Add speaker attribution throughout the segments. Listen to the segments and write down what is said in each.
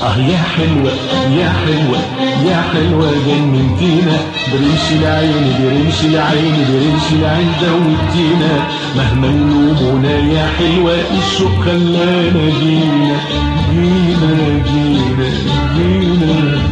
Speaker 1: اه يا حلوة يا حلوة يا حلوة جننتينا برمش العين برمش العين برمش العين دوتينا مهما يلومونا يا حلوة الشوق خلانا جينا جينا جينا جينا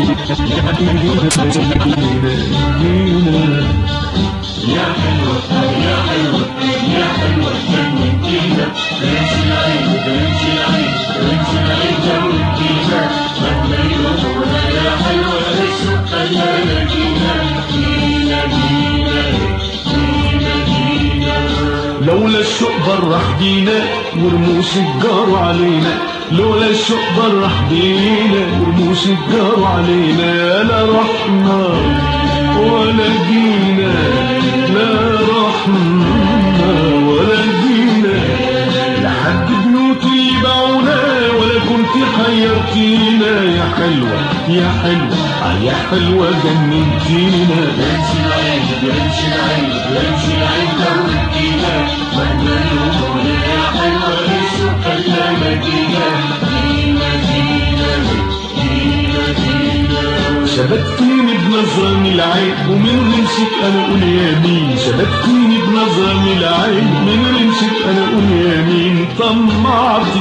Speaker 1: جينا
Speaker 2: يا حلوة يا حلوة يا حلوة جننتينا برمش العين برمش العين برمش العين جننتينا مهما يلومونا يا حلوة الشوق خلانا جينا جينا جينا جينا جينا
Speaker 1: لولا الشوق برح بينا ورموش الجار علينا لولا الشوق برح بينا ورموش الجار علينا لا رحنا ولا جينا لا رحنا ولا جينا لحد بيوتي يبيعونا ولا كنت حيرتينا يا حلوة يا حلوة آه يا حلوة جننتينا
Speaker 2: برمش العين برمش العين برمش العين دوتينا مهما يلومونا يا حلوة الشوق خلانا جينا جينا جينا جينا جينا
Speaker 1: شبكتيني بنظرة من العين ومن رمشك انا اقول يمين شبكتيني بنظرة من العين من رمشك انا اقول يمين طمعتي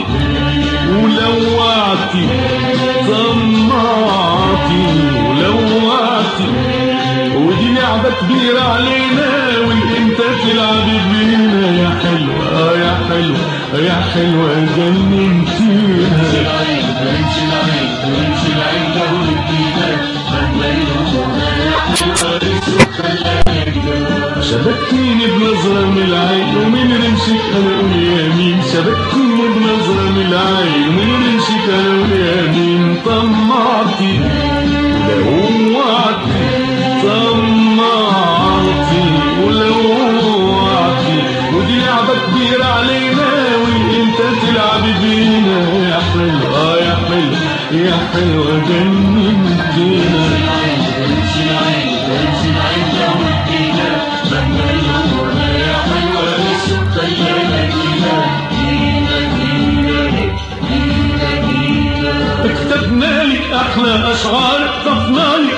Speaker 1: ولوعتي طمعتي ولوعتي ودي لعبة كبيرة علينا وانت تلعب بينا يا حلوة آه يا حلوة آه يا حلوة جننتينا
Speaker 2: العين برمش العين برمش العين دوتينا مهما يلومونا يا حلوة الشوق خلانا جينا
Speaker 1: شبكتيني بنظرة من العين ومن رمشك انا اقول يمين شبكتيني بنظرة من العين ومن رمشك انا اقول يمين طمعتي ولوعتي طمعتي ولوعتي ودي لعبة كبيرة علينا وانت تلعب بينا يا حلوة آه يا حلوة يا حلوة جننتينا
Speaker 2: العين برمش العين برمش العين دوتينا مهما يلومونا يا حلوة الشوق خلانا جينا جينا جينا جينا جينا
Speaker 1: كتبنا لك احلى اشعار طفنا لك